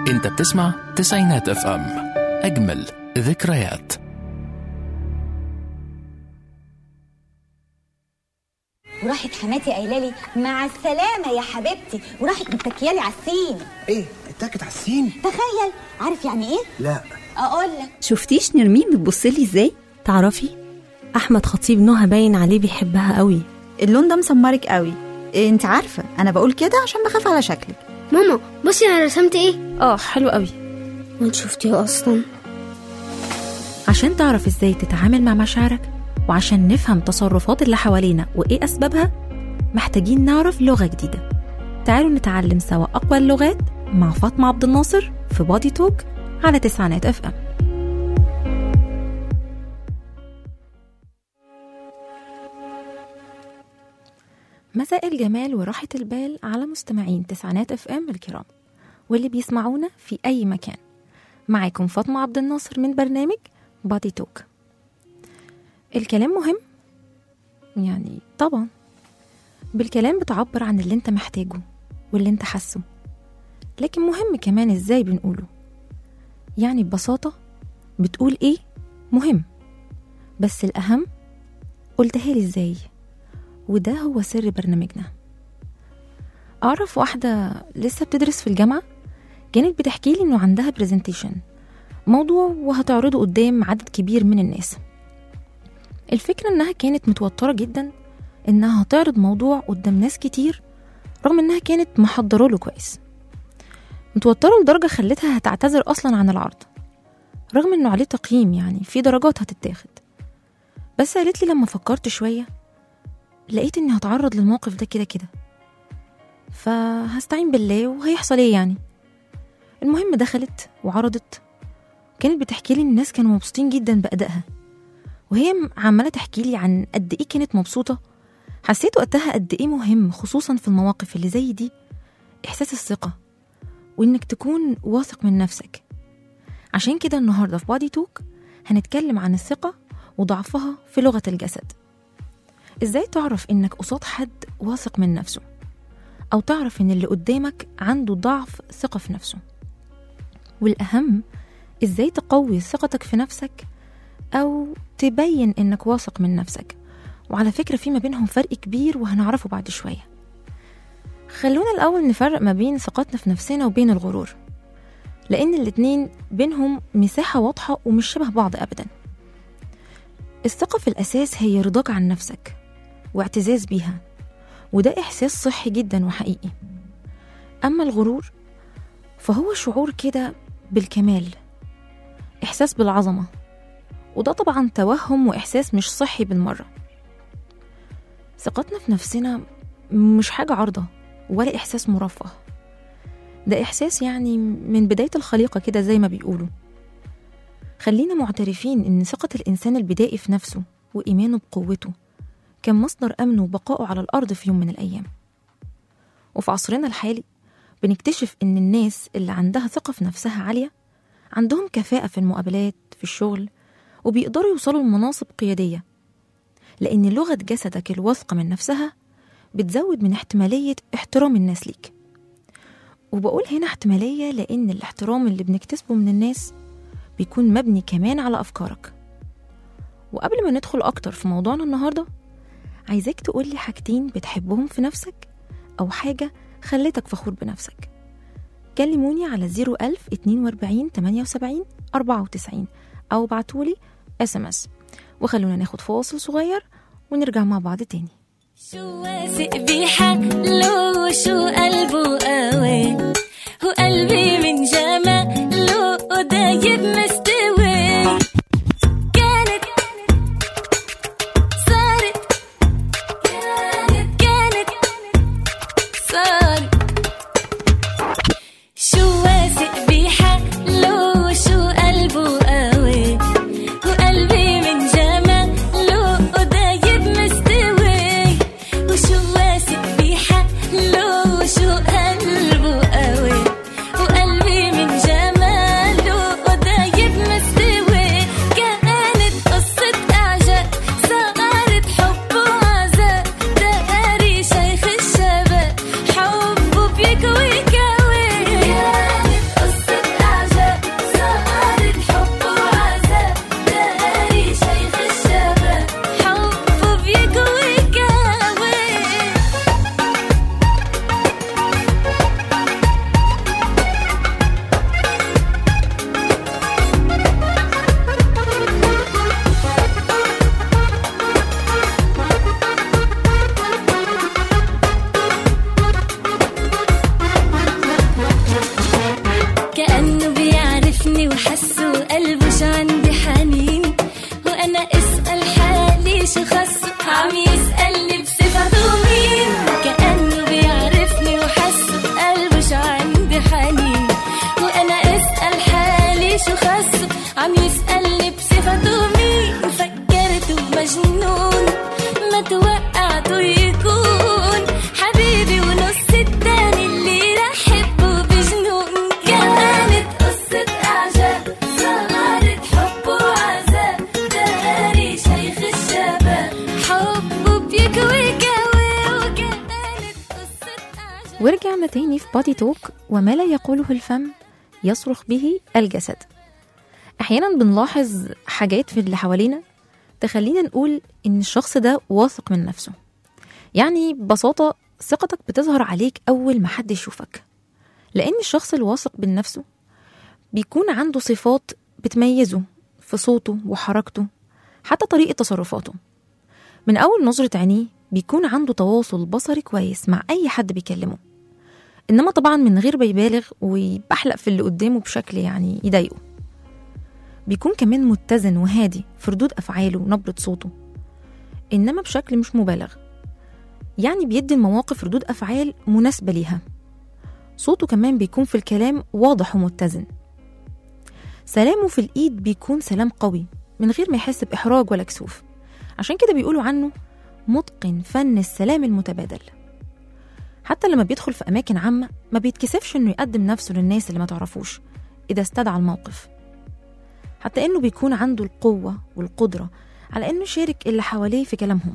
انت بتسمع تسعينات اف ام اجمل ذكريات وراحت حماتي قايله لي مع السلامه يا حبيبتي وراحت متكيالي على السين ايه اتكت على السين تخيل عارف يعني ايه لا اقول لك شفتيش نرمين بتبصلي ازاي تعرفي احمد خطيب نهى باين عليه بيحبها قوي اللون ده مسمرك قوي إيه انت عارفه انا بقول كده عشان بخاف على شكلك ماما بصي انا رسمت ايه اه حلو قوي وانت شفتيه اصلا عشان تعرف ازاي تتعامل مع مشاعرك وعشان نفهم تصرفات اللي حوالينا وايه اسبابها محتاجين نعرف لغه جديده تعالوا نتعلم سوا اقوى اللغات مع فاطمه عبد الناصر في بادي توك على تسعينات اف ام مساء الجمال وراحة البال على مستمعين تسعينات اف ام الكرام واللي بيسمعونا في أي مكان معاكم فاطمة عبد الناصر من برنامج بادي توك الكلام مهم يعني طبعا بالكلام بتعبر عن اللي انت محتاجه واللي انت حاسه لكن مهم كمان ازاي بنقوله يعني ببساطة بتقول ايه مهم بس الأهم قلتها لي ازاي وده هو سر برنامجنا أعرف واحدة لسه بتدرس في الجامعة كانت بتحكي لي إنه عندها برزنتيشن موضوع وهتعرضه قدام عدد كبير من الناس الفكرة إنها كانت متوترة جدا إنها هتعرض موضوع قدام ناس كتير رغم إنها كانت محضرة له كويس متوترة لدرجة خلتها هتعتذر أصلا عن العرض رغم إنه عليه تقييم يعني في درجات هتتاخد بس قالت لي لما فكرت شوية لقيت إني هتعرض للموقف ده كده كده فهستعين بالله وهيحصل ايه يعني المهم دخلت وعرضت كانت بتحكي لي ان الناس كانوا مبسوطين جدا بأدائها وهي م- عمالة تحكي لي عن قد ايه كانت مبسوطة حسيت وقتها قد ايه مهم خصوصا في المواقف اللي زي دي احساس الثقة وانك تكون واثق من نفسك عشان كده النهاردة في بادي توك هنتكلم عن الثقة وضعفها في لغة الجسد ازاي تعرف انك قصاد حد واثق من نفسه او تعرف ان اللي قدامك عنده ضعف ثقة في نفسه والاهم ازاي تقوي ثقتك في نفسك او تبين انك واثق من نفسك وعلى فكرة في ما بينهم فرق كبير وهنعرفه بعد شوية خلونا الأول نفرق ما بين ثقتنا في نفسنا وبين الغرور لأن الاتنين بينهم مساحة واضحة ومش شبه بعض أبدا الثقة في الأساس هي رضاك عن نفسك واعتزاز بيها وده إحساس صحي جدا وحقيقي أما الغرور فهو شعور كده بالكمال إحساس بالعظمة وده طبعا توهم وإحساس مش صحي بالمرة ثقتنا في نفسنا مش حاجة عارضة ولا إحساس مرفه ده إحساس يعني من بداية الخليقة كده زي ما بيقولوا خلينا معترفين إن ثقة الإنسان البدائي في نفسه وإيمانه بقوته كان مصدر أمنه وبقائه على الأرض في يوم من الأيام وفي عصرنا الحالي بنكتشف إن الناس اللي عندها ثقة في نفسها عالية عندهم كفاءة في المقابلات في الشغل وبيقدروا يوصلوا لمناصب قيادية لأن لغة جسدك الواثقة من نفسها بتزود من احتمالية احترام الناس ليك وبقول هنا احتمالية لأن الاحترام اللي بنكتسبه من الناس بيكون مبني كمان على أفكارك وقبل ما ندخل أكتر في موضوعنا النهاردة عايزاك تقولي حاجتين بتحبهم في نفسك أو حاجة خلتك فخور بنفسك كلموني على 01000 42 78 94 أو بعتولي اس ام اس وخلونا ناخد فاصل صغير ونرجع مع بعض تاني شو واثق بحاله وشو قلبه قوي هو قلبي من جماله دايب مستوي كانت صارت كانت صارت شو واثق بحاله وشو قلبه قوي هو قلبي من جماله دايب مستوي وشو واثق بحاله وشو ورجعنا تاني في بادي توك وما لا يقوله الفم يصرخ به الجسد أحيانا بنلاحظ حاجات في اللي حوالينا تخلينا نقول إن الشخص ده واثق من نفسه يعني ببساطة ثقتك بتظهر عليك أول ما حد يشوفك لأن الشخص الواثق من نفسه بيكون عنده صفات بتميزه في صوته وحركته حتى طريقة تصرفاته من أول نظرة عينيه بيكون عنده تواصل بصري كويس مع أي حد بيكلمه إنما طبعا من غير ما يبالغ ويبحلق في اللي قدامه بشكل يعني يضايقه بيكون كمان متزن وهادي في ردود أفعاله ونبرة صوته إنما بشكل مش مبالغ يعني بيدي المواقف ردود أفعال مناسبة ليها صوته كمان بيكون في الكلام واضح ومتزن سلامه في الإيد بيكون سلام قوي من غير ما يحس بإحراج ولا كسوف عشان كده بيقولوا عنه متقن فن السلام المتبادل حتى لما بيدخل في أماكن عامة ما بيتكسفش إنه يقدم نفسه للناس اللي ما تعرفوش إذا استدعى الموقف حتى إنه بيكون عنده القوة والقدرة على إنه يشارك اللي حواليه في كلامهم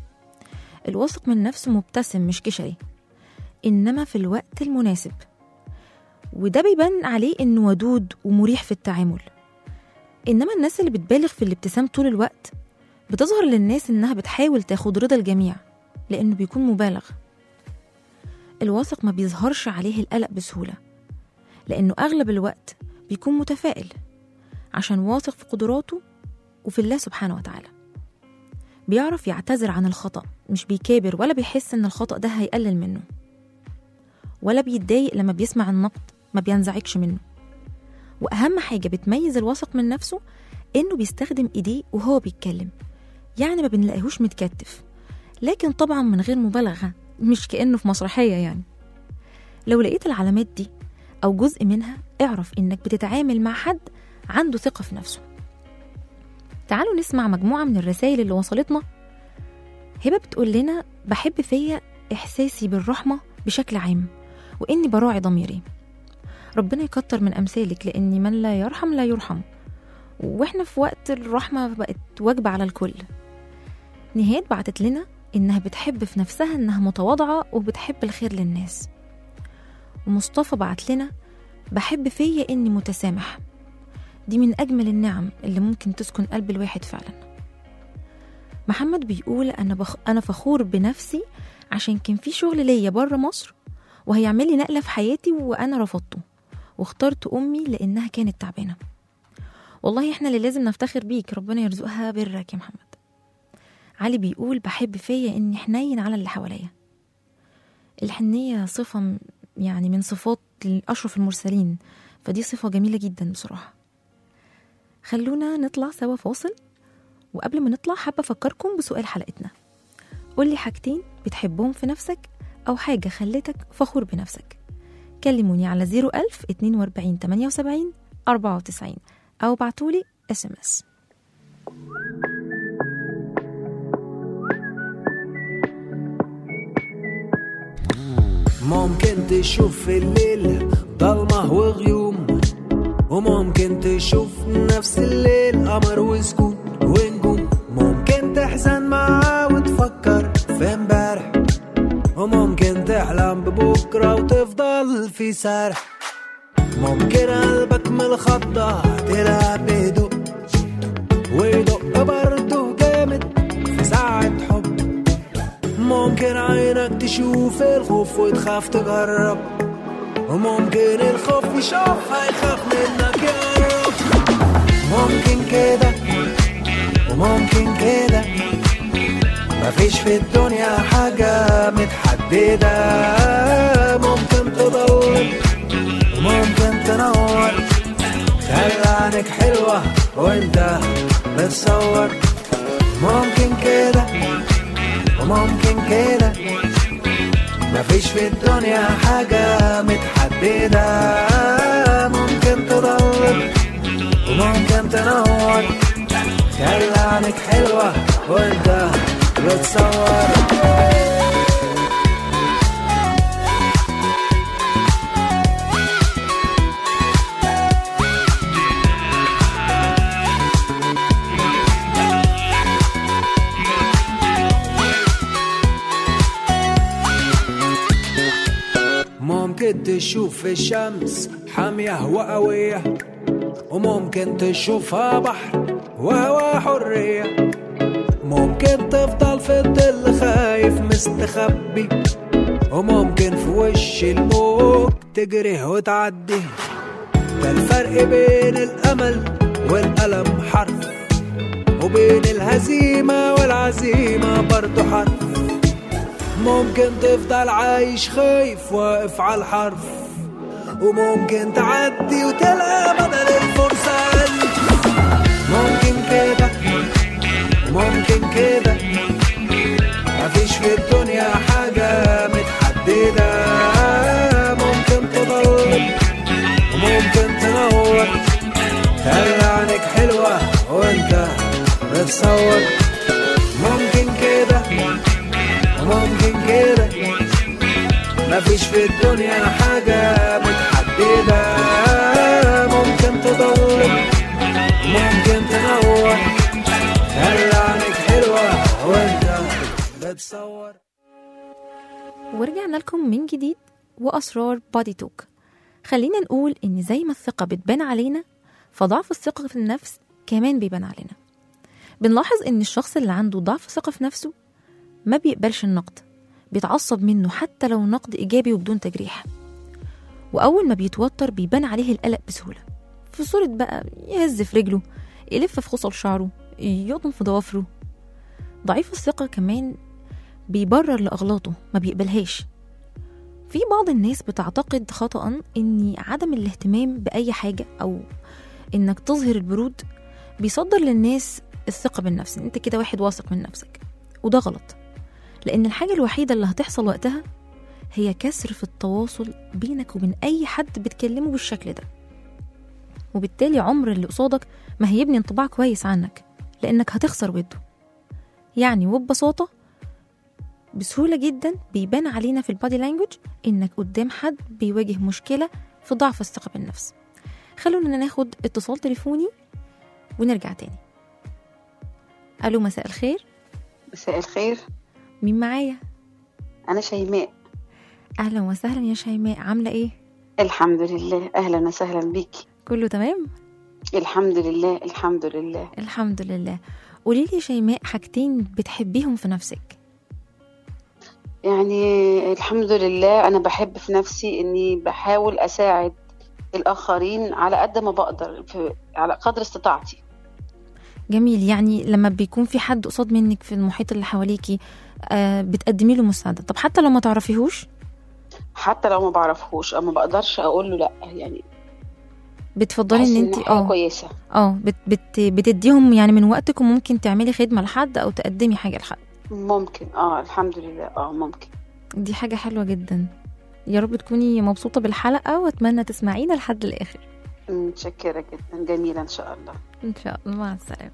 الواثق من نفسه مبتسم مش كشري إنما في الوقت المناسب وده بيبان عليه إنه ودود ومريح في التعامل إنما الناس اللي بتبالغ في الابتسام طول الوقت بتظهر للناس إنها بتحاول تاخد رضا الجميع لأنه بيكون مبالغ الواثق ما بيظهرش عليه القلق بسهولة لأنه أغلب الوقت بيكون متفائل عشان واثق في قدراته وفي الله سبحانه وتعالى بيعرف يعتذر عن الخطأ مش بيكابر ولا بيحس إن الخطأ ده هيقلل منه ولا بيتضايق لما بيسمع النقد ما بينزعجش منه وأهم حاجة بتميز الواثق من نفسه إنه بيستخدم إيديه وهو بيتكلم يعني ما بنلاقيهوش متكتف لكن طبعا من غير مبالغة مش كأنه في مسرحية يعني لو لقيت العلامات دي أو جزء منها اعرف إنك بتتعامل مع حد عنده ثقة في نفسه تعالوا نسمع مجموعة من الرسائل اللي وصلتنا هبة بتقول لنا بحب فيا إحساسي بالرحمة بشكل عام وإني براعي ضميري ربنا يكتر من أمثالك لأن من لا يرحم لا يرحم وإحنا في وقت الرحمة بقت واجبة على الكل نهاد بعتت لنا إنها بتحب في نفسها إنها متواضعة وبتحب الخير للناس ومصطفى بعت لنا بحب فيا إني متسامح دي من أجمل النعم اللي ممكن تسكن قلب الواحد فعلا محمد بيقول أنا, بخ... أنا فخور بنفسي عشان كان في شغل ليا بره مصر وهيعمل لي نقلة في حياتي وأنا رفضته واخترت أمي لأنها كانت تعبانة والله إحنا اللي لازم نفتخر بيك ربنا يرزقها برك يا محمد علي بيقول بحب فيا إني حنين على اللي حواليا الحنية صفة م- يعني من صفات أشرف المرسلين فدي صفة جميلة جدا بصراحة خلونا نطلع سوا فاصل وقبل ما نطلع حابة أفكركم بسؤال حلقتنا قولي حاجتين بتحبهم في نفسك أو حاجة خلتك فخور بنفسك كلموني على 01000 42 78 94 أو بعتولي اس ام اس ممكن تشوف في الليل ضلمة وغيوم وممكن تشوف نفس الليل قمر وسكون ونجوم ممكن تحزن معاه وتفكر في امبارح وممكن تحلم ببكرة وتفضل في سرح ممكن قلبك من الخضة تلعب بهدوء ويدق برضه جامد في ساعة حب ممكن عينك تشوف الخوف وتخاف تجرب وممكن الخوف يشوفها يخاف منك يقرب ممكن كده وممكن كده مفيش في الدنيا حاجة متحددة ممكن تضل وممكن تنور خلي عينك حلوة وانت بتصور ممكن كده وممكن كده مفيش في الدنيا حاجة متحددة ممكن تضل وممكن تنور خلي عينك حلوة وانت بتصور ممكن تشوف الشمس حامية وقوية وممكن تشوفها بحر وهوا حرية ممكن تفضل في الظل خايف مستخبي وممكن في وش الموج تجري وتعدي ده الفرق بين الأمل والألم حرف وبين الهزيمة والعزيمة برضو حرف ممكن تفضل عايش خايف واقف على الحرف وممكن تعدي وتلقى بدل الفرصة ألف ممكن كده ممكن كده مفيش في الدنيا حاجة متحددة ممكن تضل وممكن تنور خلي عينك حلوة وانت بتصور ممكن كده وممكن كده مفيش في الدنيا حاجة متحددة ممكن تضل ممكن تنور خلي عينك حلوة وانت بتصور ورجعنا لكم من جديد وأسرار بادي توك خلينا نقول إن زي ما الثقة بتبان علينا فضعف الثقة في النفس كمان بيبان علينا بنلاحظ إن الشخص اللي عنده ضعف ثقة في نفسه ما بيقبلش النقد بيتعصب منه حتى لو نقد إيجابي وبدون تجريح وأول ما بيتوتر بيبان عليه القلق بسهولة في صورة بقى يهز في رجله يلف في خصل شعره يقطن في ضوافره ضعيف الثقة كمان بيبرر لأغلاطه ما بيقبلهاش في بعض الناس بتعتقد خطأ إن عدم الاهتمام بأي حاجة أو إنك تظهر البرود بيصدر للناس الثقة بالنفس إن أنت كده واحد واثق من نفسك وده غلط لأن الحاجة الوحيدة اللي هتحصل وقتها هي كسر في التواصل بينك وبين أي حد بتكلمه بالشكل ده وبالتالي عمر اللي قصادك ما هيبني انطباع كويس عنك لأنك هتخسر وده يعني وببساطة بسهولة جدا بيبان علينا في البادي لانجوج إنك قدام حد بيواجه مشكلة في ضعف الثقة بالنفس خلونا ناخد اتصال تليفوني ونرجع تاني ألو مساء الخير مساء الخير مين معايا أنا شيماء أهلا وسهلا يا شيماء عاملة إيه الحمد لله أهلا وسهلا بيكي كله تمام الحمد لله الحمد لله الحمد لله قولي لي شيماء حاجتين بتحبيهم في نفسك يعني الحمد لله أنا بحب في نفسي إني بحاول أساعد الآخرين على قد ما بقدر في على قدر استطاعتي جميل يعني لما بيكون في حد قصاد منك في المحيط اللي حواليكي آه بتقدمي له مساعدة طب حتى لو ما تعرفيهوش حتى لو ما بعرفهوش أو ما بقدرش أقول له لأ يعني بتفضلي بحس ان إن انت حاجة اه كويسة اه بت بت بتديهم يعني من وقتك وممكن تعملي خدمة لحد او تقدمي حاجة لحد ممكن اه الحمد لله اه ممكن دي حاجة حلوة جدا يا رب تكوني مبسوطة بالحلقة واتمنى تسمعينا لحد الاخر متشكرة جدا جميلة إن شاء الله ان شاء الله مع السلامة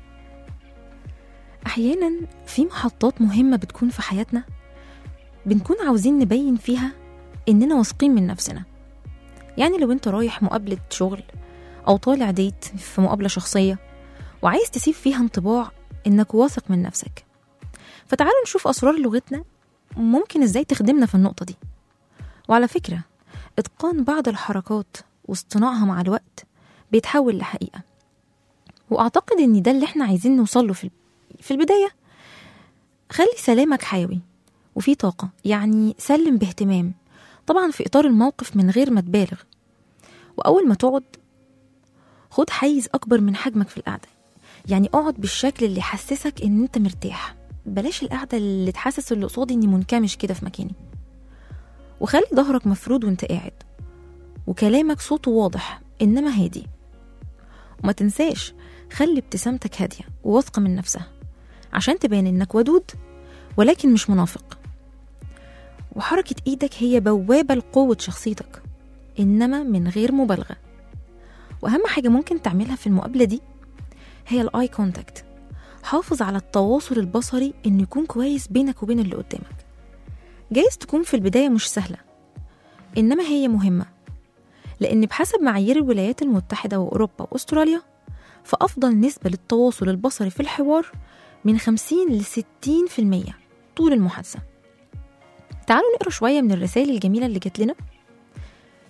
احيانا في محطات مهمة بتكون في حياتنا بنكون عاوزين نبين فيها اننا واثقين من نفسنا يعني لو انت رايح مقابلة شغل او طالع ديت في مقابلة شخصية وعايز تسيب فيها انطباع انك واثق من نفسك فتعالوا نشوف اسرار لغتنا ممكن ازاي تخدمنا في النقطة دي وعلى فكرة اتقان بعض الحركات واصطناعها مع الوقت بيتحول لحقيقة واعتقد ان ده اللي احنا عايزين نوصل له في في البداية خلي سلامك حيوي وفي طاقة يعني سلم باهتمام طبعا في إطار الموقف من غير ما تبالغ وأول ما تقعد خد حيز أكبر من حجمك في القعدة يعني اقعد بالشكل اللي يحسسك إن أنت مرتاح بلاش القعدة اللي تحسس اللي قصادي إني منكمش كده في مكاني وخلي ظهرك مفرود وانت قاعد وكلامك صوته واضح إنما هادي وما تنساش خلي ابتسامتك هادية وواثقة من نفسها عشان تبان إنك ودود ولكن مش منافق وحركة إيدك هي بوابة لقوة شخصيتك إنما من غير مبالغة وأهم حاجة ممكن تعملها في المقابلة دي هي الآي كونتاكت حافظ على التواصل البصري إنه يكون كويس بينك وبين اللي قدامك جايز تكون في البداية مش سهلة إنما هي مهمة لأن بحسب معايير الولايات المتحدة وأوروبا وأستراليا فأفضل نسبة للتواصل البصري في الحوار من 50 ل 60% طول المحادثة تعالوا نقرا شوية من الرسائل الجميلة اللي جات لنا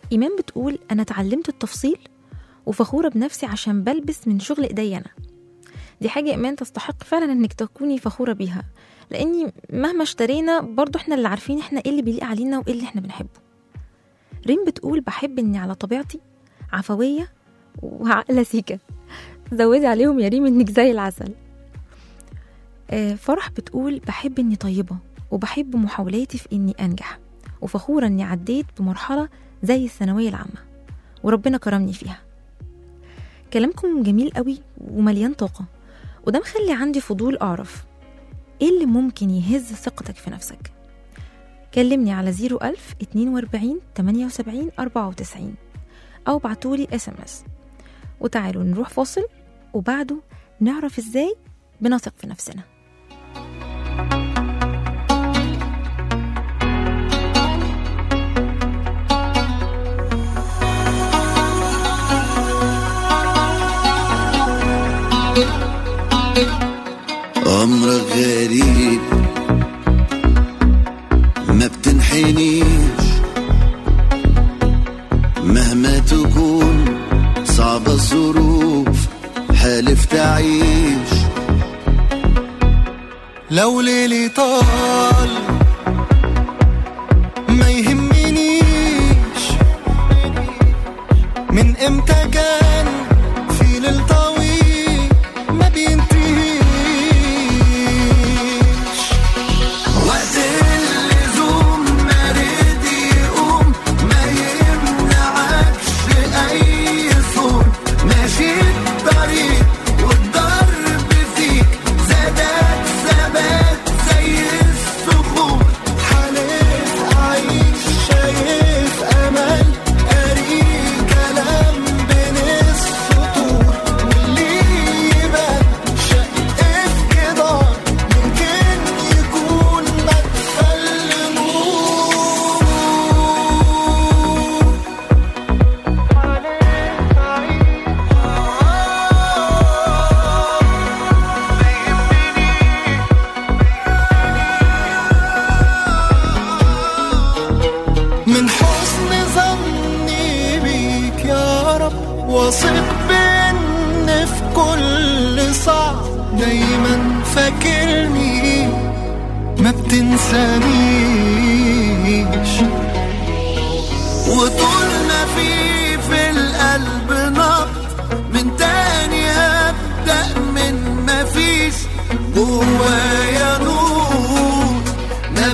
إيمان بتقول أنا اتعلمت التفصيل وفخورة بنفسي عشان بلبس من شغل إيدي أنا دي حاجة إيمان تستحق فعلا إنك تكوني فخورة بيها لأني مهما اشترينا برضو إحنا اللي عارفين إحنا إيه اللي بيليق علينا وإيه اللي إحنا بنحبه ريم بتقول بحب إني على طبيعتي عفوية وعقلة سيكة زودي عليهم يا ريم إنك زي العسل آه، فرح بتقول بحب إني طيبة وبحب محاولاتي في إني أنجح وفخورة إني عديت بمرحلة زي الثانوية العامة وربنا كرمني فيها كلامكم جميل قوي ومليان طاقة وده مخلي عندي فضول أعرف إيه اللي ممكن يهز ثقتك في نفسك كلمني على 01000 42 78 94 أو بعتولي اس ام اس وتعالوا نروح فاصل وبعده نعرف ازاي بنثق في نفسنا أمرك غريب ما بتنحنيش مهما تكون صعبة الظروف حالف تعيش لو ليلي طال ما يهمنيش من امتى كان في ليل طويل ما بينتهيش وقت اللزوم ما رد يقوم ما يمنعكش أي صوت ماشي الطريق والضرب فيك زادك ثبات زي الصخور حالف عايش شايف امل قاري كلام بين السطور واللي يبان شق في جدار ممكن يكون مدخل نور من حسن ظني بيك يا رب واثق بان في كل صعب دايما فاكرني ما بتنسانيش وطول ما في في القلب نبض من تاني هبدأ من ما فيش جوايا نور ما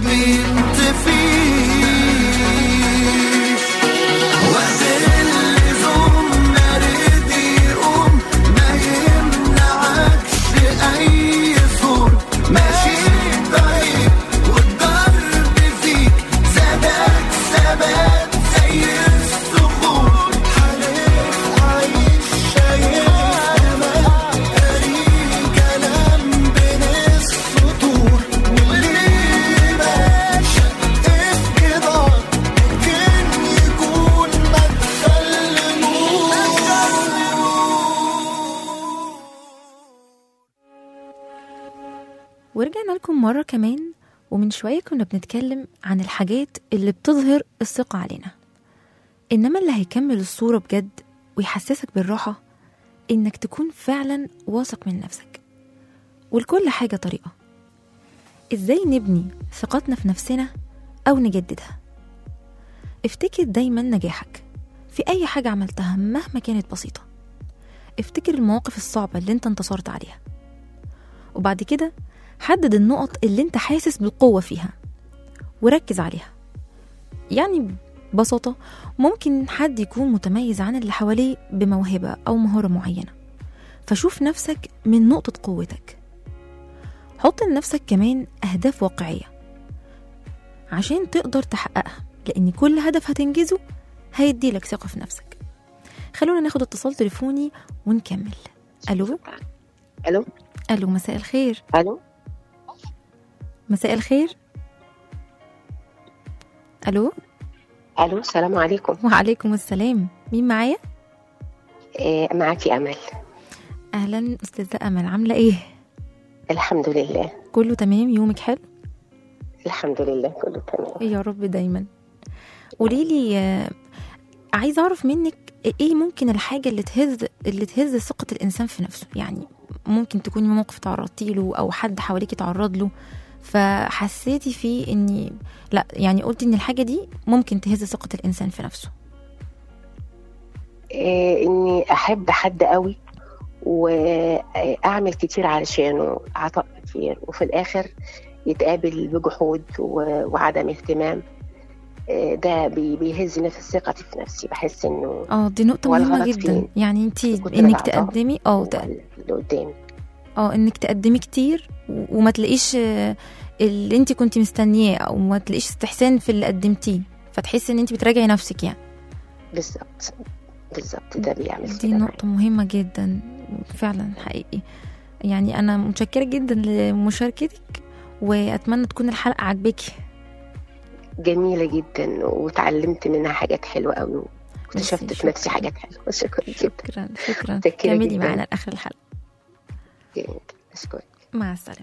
بينطفيش وقت اللزوم ما رد يقوم ما يمنعكش أي صوت ماشي الطريق والضرب فيك زادك ثبات زي الصخور حالف عايش شايف امل قاري كلام بين السطور واللي يبان شق في جدار ممكن يكون مدخل نور ورجعنا لكم مرة كمان ومن شوية كنا بنتكلم عن الحاجات اللي بتظهر الثقة علينا إنما اللي هيكمل الصورة بجد ويحسسك بالراحة إنك تكون فعلا واثق من نفسك ولكل حاجة طريقة إزاي نبني ثقتنا في نفسنا أو نجددها افتكر دايما نجاحك في أي حاجة عملتها مهما كانت بسيطة افتكر المواقف الصعبة اللي انت انتصرت عليها وبعد كده حدد النقط اللي انت حاسس بالقوة فيها وركز عليها يعني ببساطة ممكن حد يكون متميز عن اللي حواليه بموهبة أو مهارة معينة فشوف نفسك من نقطة قوتك حط لنفسك كمان أهداف واقعية عشان تقدر تحققها لأن كل هدف هتنجزه هيديلك ثقة في نفسك خلونا ناخد اتصال تليفوني ونكمل ألو الو ألو مساء الخير الو مساء الخير ألو الو السلام عليكم وعليكم السلام مين معايا إيه معاكي امل أهلا أستاذة أمل عاملة إيه الحمد لله كله تمام يومك حلو الحمد لله كله تمام يا رب دايما قوليلي آه، عايزه اعرف منك ايه ممكن الحاجه اللي تهز اللي تهز ثقه الانسان في نفسه يعني ممكن تكوني موقف تعرضتي له او حد حواليكي تعرض له فحسيتي فيه اني لا يعني قلتي ان الحاجه دي ممكن تهز ثقه الانسان في نفسه إيه اني احب حد قوي واعمل كتير علشانه عطاء كتير وفي الاخر يتقابل بجحود و- وعدم اهتمام إيه ده بي- بيهزني في ثقتي في نفسي بحس انه اه دي نقطه هو مهمه الغلط جدا فين؟ يعني انت كتر انك العطاء تقدمي اه تق- اللي قدامي اه انك تقدمي كتير و- وما تلاقيش آه، اللي انت كنت مستنياه او ما تلاقيش استحسان في اللي قدمتيه فتحسي ان انت بتراجعي نفسك يعني بالظبط بالظبط ده بيعمل دي كده نقطة مهمة جدا فعلا حقيقي يعني أنا متشكرة جدا لمشاركتك وأتمنى تكون الحلقة عجباكي جميلة جدا وتعلمت منها حاجات حلوة قوي واكتشفت ميرسي، في نفسي شكراً. حاجات حلوة شكرا جدا شكرا شكرا متشكرة كملي جداً. معانا لآخر الحلقة جميل أشكرك مع السلامة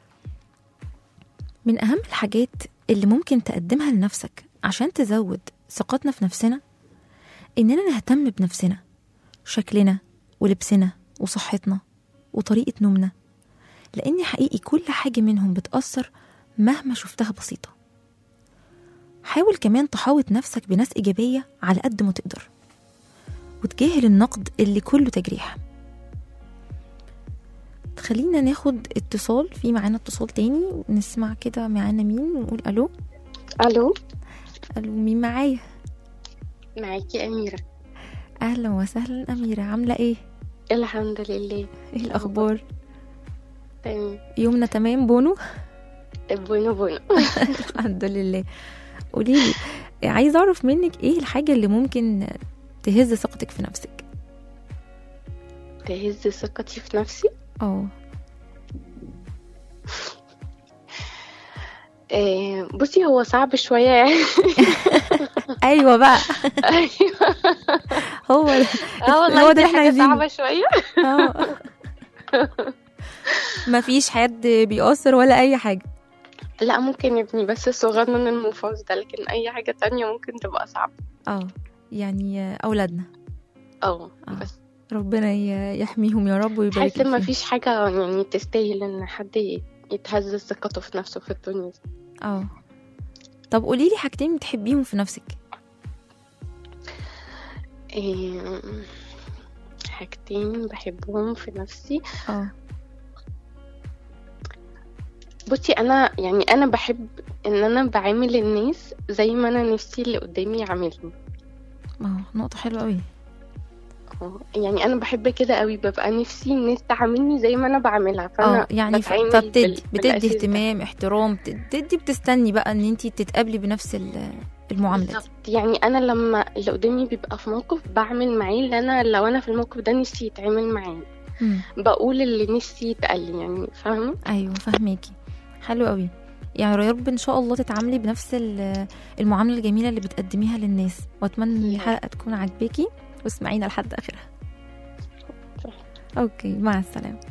من أهم الحاجات اللي ممكن تقدمها لنفسك عشان تزود ثقتنا في نفسنا إننا نهتم بنفسنا شكلنا ولبسنا وصحتنا وطريقة نومنا لأن حقيقي كل حاجة منهم بتأثر مهما شفتها بسيطة حاول كمان تحاوط نفسك بناس إيجابية على قد ما تقدر وتجاهل النقد اللي كله تجريح خلينا ناخد اتصال في معانا اتصال تاني نسمع كده معانا مين ونقول الو الو الو مين معايا معاكي اميره اهلا وسهلا اميره عامله ايه الحمد لله ايه الاخبار تمام يومنا تمام بونو بونو بونو الحمد لله قولي لي عايزه اعرف منك ايه الحاجه اللي ممكن تهز ثقتك في نفسك تهز ثقتي في نفسي اه آه، بصي هو صعب شويه يعني ايوه بقى ايوه هو ده اه والله هو ده دي اللي احنا حاجه عايزينه صعبه شويه اه مفيش حد بيأثر ولا اي حاجه لا ممكن يبني بس صغنن المفاز ده لكن اي حاجه تانية ممكن تبقى صعبه اه يعني اولادنا اه بس ربنا ي- يحميهم يا رب ويبارك حاسه لك ما فيهم. فيش حاجه يعني تستاهل ان حد يتهز ثقته في نفسه في الدنيا دي اه طب قولي لي حاجتين بتحبيهم في نفسك إيه، حاجتين بحبهم في نفسي اه بصي انا يعني انا بحب ان انا بعامل الناس زي ما انا نفسي اللي قدامي يعاملني اه نقطه حلوه قوي اه، يعني انا بحب كده قوي ببقى نفسي الناس تعاملني زي ما انا بعملها فانا اه يعني ف- بتعامل فبتدي بال- بتدي بالأساس ده. اهتمام احترام بتدي بتستني بقى ان انت تتقابلي بنفس ال- المعامله دي بالظبط يعني انا لما اللي قدامي بيبقى في موقف بعمل معاه اللي انا لو انا في الموقف ده نفسي يتعامل معايا مم. بقول اللي نفسي يتقال لي يعني فاهمه ايوه فهماكي حلو قوي يعني يا رب ان شاء الله تتعاملي بنفس ال- المعامله الجميله اللي بتقدميها للناس واتمنى ان الحلقه تكون عجباكي واسمعينا لحد اخرها اوكي مع السلامه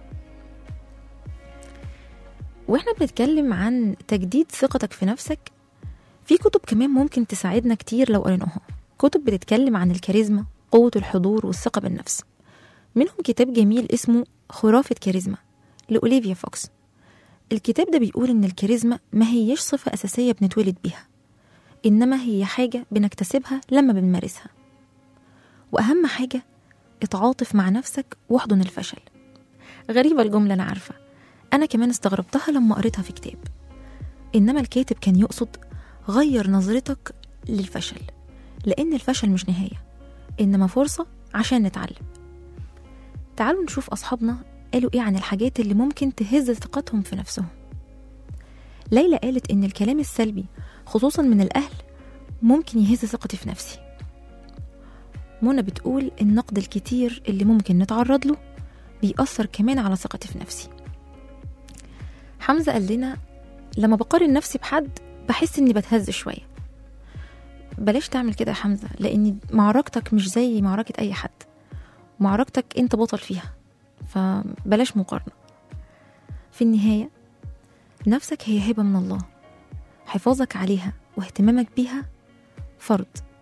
واحنا بنتكلم عن تجديد ثقتك في نفسك في كتب كمان ممكن تساعدنا كتير لو قريناها كتب بتتكلم عن الكاريزما قوة الحضور والثقة بالنفس منهم كتاب جميل اسمه خرافة كاريزما لأوليفيا فوكس الكتاب ده بيقول إن الكاريزما ما هيش صفة أساسية بنتولد بيها إنما هي حاجة بنكتسبها لما بنمارسها وأهم حاجة اتعاطف مع نفسك واحضن الفشل غريبة الجملة أنا عارفة أنا كمان استغربتها لما قريتها في كتاب إنما الكاتب كان يقصد غير نظرتك للفشل لأن الفشل مش نهاية إنما فرصة عشان نتعلم تعالوا نشوف أصحابنا قالوا إيه عن الحاجات اللي ممكن تهز ثقتهم في نفسهم ليلى قالت إن الكلام السلبي خصوصا من الأهل ممكن يهز ثقتي في نفسي منى بتقول النقد الكتير اللي ممكن نتعرض له بيأثر كمان على ثقتي في نفسي حمزة قال لنا لما بقارن نفسي بحد بحس اني بتهز شوية بلاش تعمل كده يا حمزة لان معركتك مش زي معركة اي حد معركتك انت بطل فيها فبلاش مقارنة في النهاية نفسك هي هبة من الله حفاظك عليها واهتمامك بيها فرض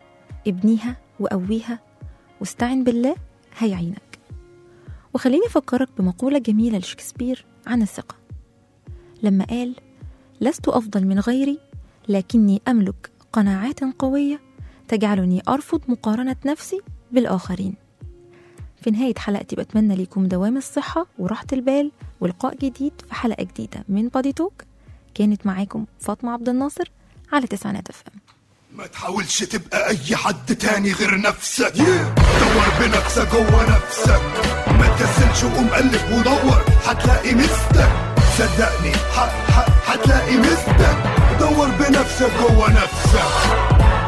ابنيها وقويها واستعن بالله هيعينك وخليني أفكرك بمقولة جميلة لشكسبير عن الثقة لما قال لست أفضل من غيري لكني أملك قناعات قوية تجعلني أرفض مقارنة نفسي بالآخرين في نهاية حلقتي بتمنى ليكم دوام الصحة وراحة البال ولقاء جديد في حلقة جديدة من بادي توك كانت معاكم فاطمة عبد الناصر على تسعينات اف ام ما تحاولش تبقى اي حد تاني غير نفسك دور بنفسك جوه نفسك ما تكسلش وقوم قلب ودور هتلاقي مستك صدقني ح- ح- هتلاقي مستك دور بنفسك جوه نفسك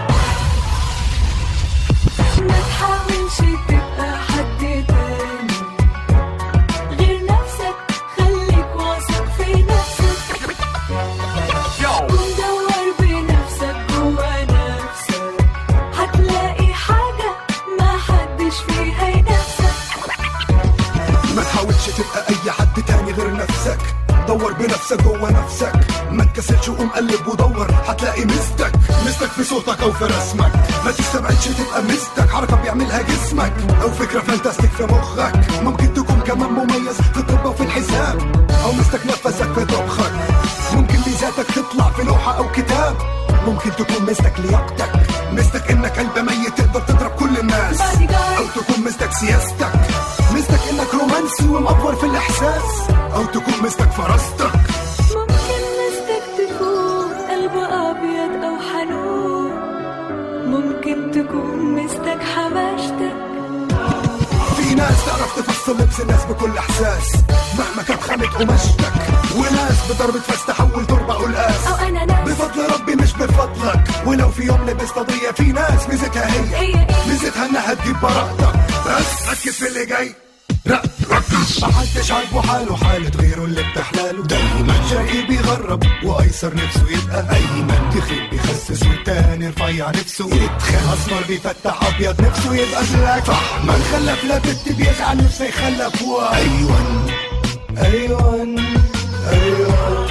ما تحاولش تبقى حد تاني غير نفسك خليك واثق في نفسك قوم دور بنفسك جوا نفسك هتلاقي حاجة ما حدش فيها ينافسك ما تحاولش تبقى اي حد تاني غير نفسك دور بنفسك جوه نفسك ما تكسلش وقوم قلب ودور هتلاقي مستك مستك في صوتك او في رسمك ما تستبعدش تبقى مستك حركه بيعملها جسمك او فكره فانتاستيك في مخك ممكن تكون كمان مميز في الطب وفي الحساب او مستك نفسك في طبخك ممكن ميزاتك تطلع في لوحه او كتاب ممكن تكون مستك لياقتك مستك انك قلب ميت تقدر تضرب كل الناس او تكون مستك سياستك مستك انك رومانسي ومأفور في الاحساس او تكون مستك فراستك ممكن مستك تكون قلب أبيض أو حنون ممكن تكون مستك حماشتك في ناس تعرف تفصل لبس الناس بكل احساس مهما كانت خامة قماشتك وناس بضربة فاس تحول تربة قلقاس أو أنا ناس بفضل ربي مش بفضلك ولو في يوم لبست قضية في ناس ميزتها هي هي إيه؟ ميزتها انها تجيب براءتك بس ركز في اللي جاي لا ركز محدش عاجبه حاله حالة غيره اللي بتحلاله دايما جاي بيغرب وايسر نفسه يبقى ايمن تخيب بيخسس والتاني رفيع نفسه يتخن اسمر بيفتح ابيض نفسه يبقى بلاك صح من خلف لا بنت بيزعل نفسه يخلف واي ايوان ايوان ايوان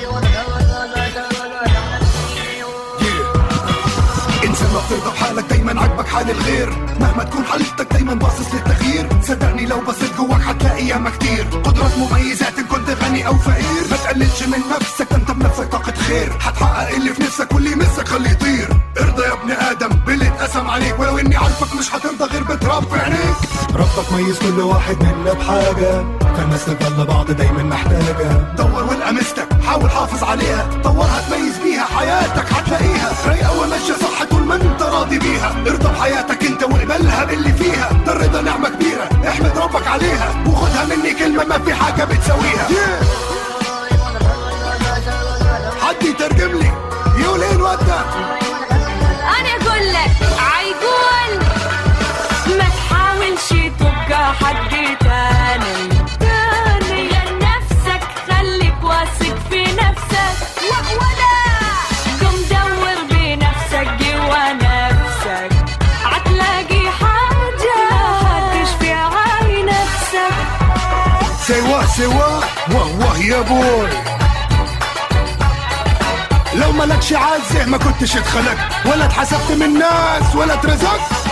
انسان ما بترضى بحالك دايما عاجبك حال الغير مهما تكون حالتك دايما باصص للتغيير صدقني لو بصيت جواك هتلاقي ياما كتير قدرات مميزات ان كنت غني او فقير ما تقللش من نفسك ده انت بنفسك طاقة خير هتحقق اللي في نفسك واللي يمسك خليه يطير ارضى يا ابن ادم باللي اتقسم عليك ولو اني عارفك مش هترضى غير بتراب في عينيك ربك ميز كل واحد منا بحاجة فالناس تفضل بعض دايما محتاجة دور والقى مستك حاول حافظ عليها طورها تميز بيها حياتك هتلاقيها رايقة وماشية صح طول ما انت راضي بيها ارضى بحياتك انت واقبلها باللي فيها ده الرضا نعمة كبيرة احمد ربك عليها وخدها مني كلمة ما في حاجة بتساويها حد يترجم لي يقول ايه الواد ده أنا أقول لك عيقول ما تحاولش تبقى حد تاني تاني لنفسك خليك واثق في نفسك ولا قم دور بنفسك جوا نفسك هتلاقي حاجة هتشفي عاي نفسك سوا سوا واه واه يا بوي لو مالكش عازه ما كنتش اتخلقت ولا اتحسبت من الناس ولا اترزقت